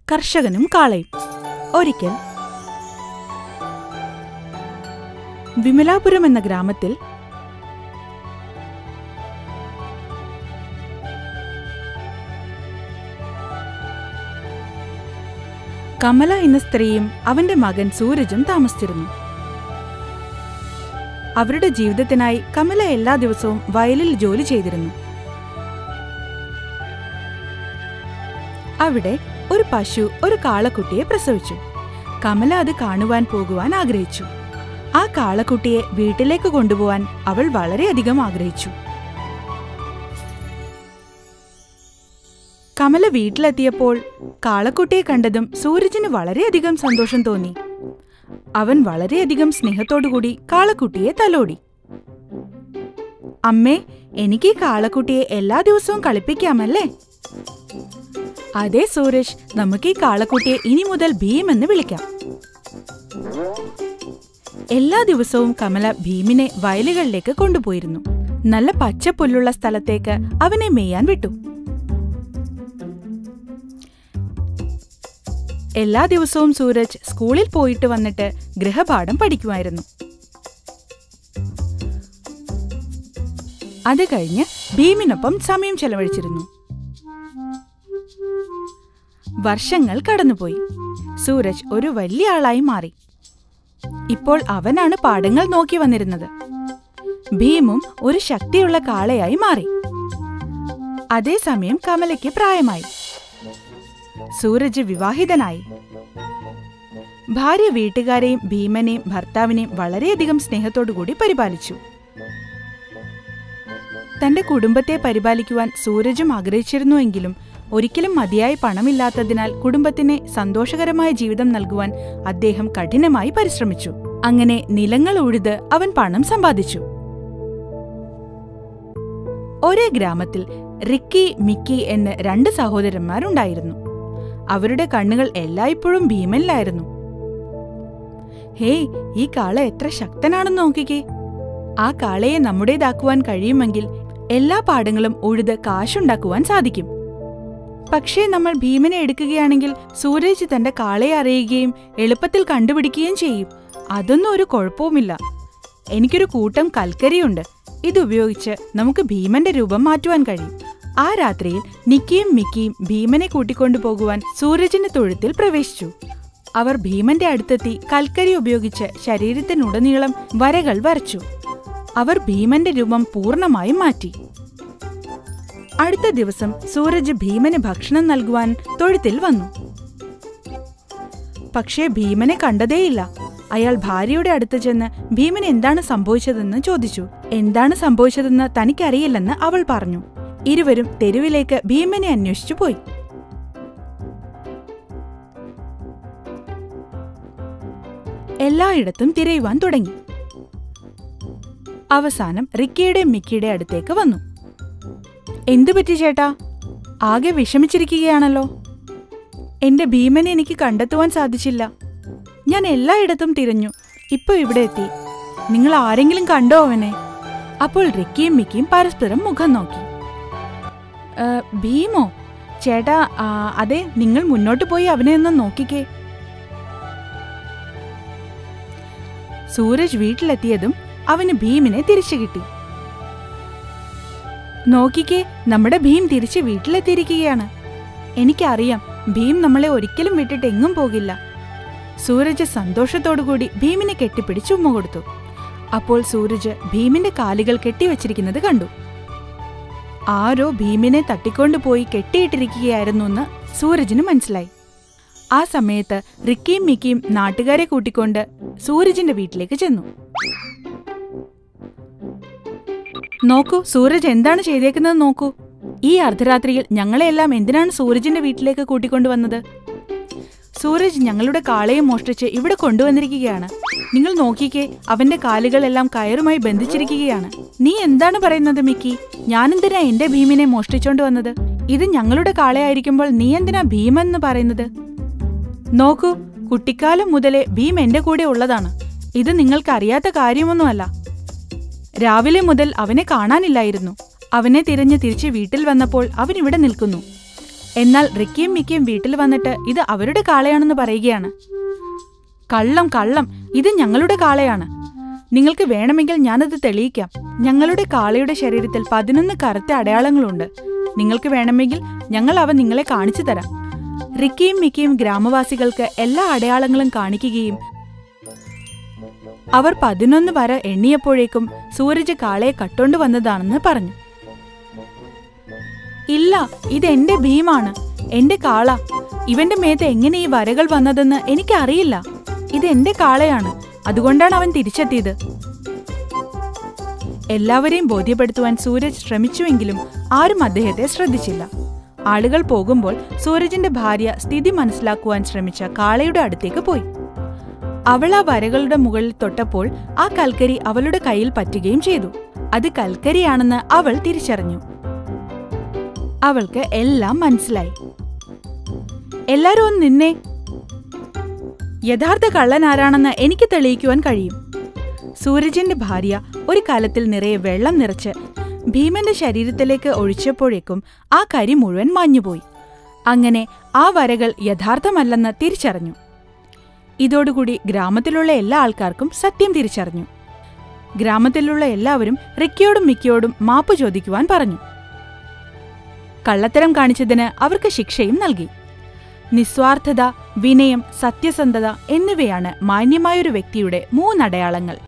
കർഷകനും കാളയും ഒരിക്കൽ വിമലാപുരം എന്ന ഗ്രാമത്തിൽ കമല എന്ന സ്ത്രീയും അവന്റെ മകൻ സൂരജും താമസിച്ചിരുന്നു അവരുടെ ജീവിതത്തിനായി കമല എല്ലാ ദിവസവും വയലിൽ ജോലി ചെയ്തിരുന്നു അവിടെ ഒരു പശു ഒരു കാളക്കുട്ടിയെ പ്രസവിച്ചു കമല അത് കാണുവാൻ പോകുവാൻ ആഗ്രഹിച്ചു ആ കാളക്കുട്ടിയെ വീട്ടിലേക്ക് കൊണ്ടുപോവാൻ അവൾ വളരെയധികം ആഗ്രഹിച്ചു കമല വീട്ടിലെത്തിയപ്പോൾ കാളക്കുട്ടിയെ കണ്ടതും സൂരജിന് വളരെയധികം സന്തോഷം തോന്നി അവൻ വളരെയധികം സ്നേഹത്തോടുകൂടി കാളക്കുട്ടിയെ തലോടി അമ്മേ എനിക്ക് ഈ കാളക്കുട്ടിയെ എല്ലാ ദിവസവും കളിപ്പിക്കാമല്ലേ അതെ സൂരജ് നമുക്ക് ഈ കാളക്കുട്ടിയെ ഇനി മുതൽ ഭീം എന്ന് വിളിക്കാം എല്ലാ ദിവസവും കമല ഭീമിനെ വയലുകളിലേക്ക് കൊണ്ടുപോയിരുന്നു നല്ല പച്ചപ്പുല്ലുള്ള സ്ഥലത്തേക്ക് അവനെ മെയ്യാൻ വിട്ടു എല്ലാ ദിവസവും സൂരജ് സ്കൂളിൽ പോയിട്ട് വന്നിട്ട് ഗൃഹപാഠം പഠിക്കുമായിരുന്നു അത് കഴിഞ്ഞ് ഭീമിനൊപ്പം സമയം ചെലവഴിച്ചിരുന്നു വർഷങ്ങൾ കടന്നുപോയി സൂരജ് ഒരു വലിയ ആളായി മാറി ഇപ്പോൾ അവനാണ് പാഠങ്ങൾ നോക്കി വന്നിരുന്നത് ഭീമും ഒരു ശക്തിയുള്ള കാളയായി മാറി അതേസമയം കമലയ്ക്ക് പ്രായമായി സൂരജ് വിവാഹിതനായി ഭാര്യ വീട്ടുകാരെയും ഭീമനെയും ഭർത്താവിനെയും വളരെയധികം സ്നേഹത്തോടുകൂടി പരിപാലിച്ചു തന്റെ കുടുംബത്തെ പരിപാലിക്കുവാൻ സൂരജും ആഗ്രഹിച്ചിരുന്നുവെങ്കിലും ഒരിക്കലും മതിയായ പണമില്ലാത്തതിനാൽ കുടുംബത്തിന് സന്തോഷകരമായ ജീവിതം നൽകുവാൻ അദ്ദേഹം കഠിനമായി പരിശ്രമിച്ചു അങ്ങനെ നിലങ്ങൾ ഉഴുത് അവൻ പണം സമ്പാദിച്ചു ഒരേ ഗ്രാമത്തിൽ റിക്കി മിക്കി എന്ന് രണ്ട് സഹോദരന്മാരുണ്ടായിരുന്നു അവരുടെ കണ്ണുകൾ എല്ലായ്പ്പോഴും ഭീമനിലായിരുന്നു ഹേയ് ഈ കാള എത്ര ശക്തനാണെന്ന് നോക്കിക്കേ ആ കാളയെ നമ്മുടേതാക്കുവാൻ കഴിയുമെങ്കിൽ എല്ലാ പാടങ്ങളും ഉഴുത് കാശുണ്ടാക്കുവാൻ സാധിക്കും പക്ഷേ നമ്മൾ ഭീമനെ എടുക്കുകയാണെങ്കിൽ സൂരജ് തന്റെ കാളയെ അറിയുകയും എളുപ്പത്തിൽ കണ്ടുപിടിക്കുകയും ചെയ്യും അതൊന്നും ഒരു കുഴപ്പവുമില്ല എനിക്കൊരു കൂട്ടം കൽക്കരിയുണ്ട് ഇതുപയോഗിച്ച് നമുക്ക് ഭീമന്റെ രൂപം മാറ്റുവാൻ കഴിയും ആ രാത്രിയിൽ നിക്കിയും മിക്കിയും ഭീമനെ കൂട്ടിക്കൊണ്ടു പോകുവാൻ സൂരജിന്റെ തൊഴുത്തിൽ പ്രവേശിച്ചു അവർ ഭീമന്റെ അടുത്തെത്തി കൽക്കരി ഉപയോഗിച്ച് ശരീരത്തിനുടനീളം വരകൾ വരച്ചു അവർ ഭീമന്റെ രൂപം പൂർണ്ണമായും മാറ്റി അടുത്ത ദിവസം സൂരജ് ഭീമന് ഭക്ഷണം നൽകുവാൻ തൊഴുത്തിൽ വന്നു പക്ഷേ ഭീമനെ കണ്ടതേയില്ല അയാൾ ഭാര്യയുടെ അടുത്ത് ചെന്ന് ഭീമന് എന്താണ് സംഭവിച്ചതെന്ന് ചോദിച്ചു എന്താണ് സംഭവിച്ചതെന്ന് തനിക്കറിയില്ലെന്ന് അവൾ പറഞ്ഞു ഇരുവരും തെരുവിലേക്ക് ഭീമനെ അന്വേഷിച്ചു പോയി എല്ലായിടത്തും തിരയുവാൻ തുടങ്ങി അവസാനം റിക്കിയുടെ മിക്കിയുടെ അടുത്തേക്ക് വന്നു എന്തു പറ്റി ചേട്ടാ ആകെ വിഷമിച്ചിരിക്കുകയാണല്ലോ എന്റെ ഭീമനെ എനിക്ക് കണ്ടെത്തുവാൻ സാധിച്ചില്ല ഞാൻ എല്ലായിടത്തും തിരഞ്ഞു ഇപ്പൊ ഇവിടെ എത്തി നിങ്ങൾ ആരെങ്കിലും കണ്ടോ അവനെ അപ്പോൾ റിക്കിയും മിക്കിയും പരസ്പരം മുഖം നോക്കി "ഏ, ഭീമോ ചേട്ടാ ആ, അതെ നിങ്ങൾ മുന്നോട്ട് പോയി അവനെ ഒന്ന് നോക്കിക്കേ സൂരജ് വീട്ടിലെത്തിയതും അവന് ഭീമിനെ തിരിച്ചു കിട്ടി നോക്കിക്കേ നമ്മുടെ ഭീം തിരിച്ച് വീട്ടിലെത്തിയിരിക്കുകയാണ് എനിക്കറിയാം ഭീം നമ്മളെ ഒരിക്കലും വിട്ടിട്ട് എങ്ങും പോകില്ല സൂരജ് സന്തോഷത്തോടുകൂടി ഭീമിനെ കെട്ടിപ്പിടിച്ച് ഉമ്മ കൊടുത്തു അപ്പോൾ സൂരജ് ഭീമിന്റെ കാലുകൾ കെട്ടിവെച്ചിരിക്കുന്നത് കണ്ടു ആരോ ഭീമിനെ തട്ടിക്കൊണ്ടുപോയി കെട്ടിയിട്ടിരിക്കുകയായിരുന്നു എന്ന് സൂരജിന് മനസ്സിലായി ആ സമയത്ത് റിക്കിയും മിക്കിയും നാട്ടുകാരെ കൂട്ടിക്കൊണ്ട് സൂരജിന്റെ വീട്ടിലേക്ക് ചെന്നു നോക്കൂ സൂരജ് എന്താണ് ചെയ്തേക്കുന്നത് നോക്കൂ ഈ അർദ്ധരാത്രിയിൽ ഞങ്ങളെല്ലാം എന്തിനാണ് സൂരജിന്റെ വീട്ടിലേക്ക് കൂട്ടിക്കൊണ്ടുവന്നത് സൂരജ് ഞങ്ങളുടെ കാളയെ മോഷ്ടിച്ച് ഇവിടെ കൊണ്ടുവന്നിരിക്കുകയാണ് നിങ്ങൾ നോക്കിക്കേ അവന്റെ കാലുകളെല്ലാം കയറുമായി ബന്ധിച്ചിരിക്കുകയാണ് നീ എന്താണ് പറയുന്നത് മിക്കി ഞാനെന്തിനാ എന്റെ ഭീമിനെ മോഷ്ടിച്ചോണ്ട് വന്നത് ഇത് ഞങ്ങളുടെ കാളയായിരിക്കുമ്പോൾ നീ എന്തിനാ ഭീമെന്ന് പറയുന്നത് നോക്കൂ കുട്ടിക്കാലം മുതലേ ഭീം എന്റെ കൂടെ ഉള്ളതാണ് ഇത് നിങ്ങൾക്ക് അറിയാത്ത കാര്യമൊന്നുമല്ല രാവിലെ മുതൽ അവനെ കാണാനില്ലായിരുന്നു അവനെ തിരഞ്ഞ് തിരിച്ച് വീട്ടിൽ വന്നപ്പോൾ അവൻ ഇവിടെ നിൽക്കുന്നു എന്നാൽ റിക്കിയും മിക്കിയും വീട്ടിൽ വന്നിട്ട് ഇത് അവരുടെ കാളയാണെന്ന് പറയുകയാണ് കള്ളം കള്ളം ഇത് ഞങ്ങളുടെ കാളയാണ് നിങ്ങൾക്ക് വേണമെങ്കിൽ ഞാനത് തെളിയിക്കാം ഞങ്ങളുടെ കാളയുടെ ശരീരത്തിൽ പതിനൊന്ന് കറുത്ത അടയാളങ്ങളുണ്ട് നിങ്ങൾക്ക് വേണമെങ്കിൽ ഞങ്ങൾ അവ നിങ്ങളെ കാണിച്ചു തരാം റിക്കിയും മിക്കിയും ഗ്രാമവാസികൾക്ക് എല്ലാ അടയാളങ്ങളും കാണിക്കുകയും അവർ പതിനൊന്ന് വര എണ്ണിയപ്പോഴേക്കും സൂരജ് കാളയെ കട്ടോണ്ട് വന്നതാണെന്ന് പറഞ്ഞു ഇല്ല ഇത് എന്റെ ഭീമാണ് എന്റെ കാള ഇവന്റെ മേത്ത് എങ്ങനെ ഈ വരകൾ വന്നതെന്ന് എനിക്കറിയില്ല ഇത് എന്റെ കാളയാണ് അതുകൊണ്ടാണ് അവൻ തിരിച്ചെത്തിയത് എല്ലാവരെയും ബോധ്യപ്പെടുത്തുവാൻ സൂരജ് ശ്രമിച്ചുവെങ്കിലും ആരും അദ്ദേഹത്തെ ശ്രദ്ധിച്ചില്ല ആളുകൾ പോകുമ്പോൾ സൂരജിന്റെ ഭാര്യ സ്ഥിതി മനസ്സിലാക്കുവാൻ ശ്രമിച്ച കാളയുടെ അടുത്തേക്ക് പോയി അവൾ ആ വരകളുടെ മുകളിൽ തൊട്ടപ്പോൾ ആ കൽക്കരി അവളുടെ കയ്യിൽ പറ്റുകയും ചെയ്തു അത് കൽക്കരിയാണെന്ന് അവൾ തിരിച്ചറിഞ്ഞു അവൾക്ക് എല്ലാം മനസ്സിലായി എല്ലാരും ഒന്ന് നിന്നേ യഥാർത്ഥ കള്ളൻ ആരാണെന്ന് എനിക്ക് തെളിയിക്കുവാൻ കഴിയും സൂരജിന്റെ ഭാര്യ ഒരു കലത്തിൽ നിറയെ വെള്ളം നിറച്ച് ഭീമന്റെ ശരീരത്തിലേക്ക് ഒഴിച്ചപ്പോഴേക്കും ആ കരി മുഴുവൻ മാഞ്ഞുപോയി അങ്ങനെ ആ വരകൾ യഥാർത്ഥമല്ലെന്ന് തിരിച്ചറിഞ്ഞു ഇതോടുകൂടി ഗ്രാമത്തിലുള്ള എല്ലാ ആൾക്കാർക്കും സത്യം തിരിച്ചറിഞ്ഞു ഗ്രാമത്തിലുള്ള എല്ലാവരും റിക്കിയോടും മിക്കിയോടും മാപ്പ് ചോദിക്കുവാൻ പറഞ്ഞു കള്ളത്തരം കാണിച്ചതിന് അവർക്ക് ശിക്ഷയും നൽകി നിസ്വാർത്ഥത വിനയം സത്യസന്ധത എന്നിവയാണ് മാന്യമായൊരു വ്യക്തിയുടെ മൂന്നടയാളങ്ങൾ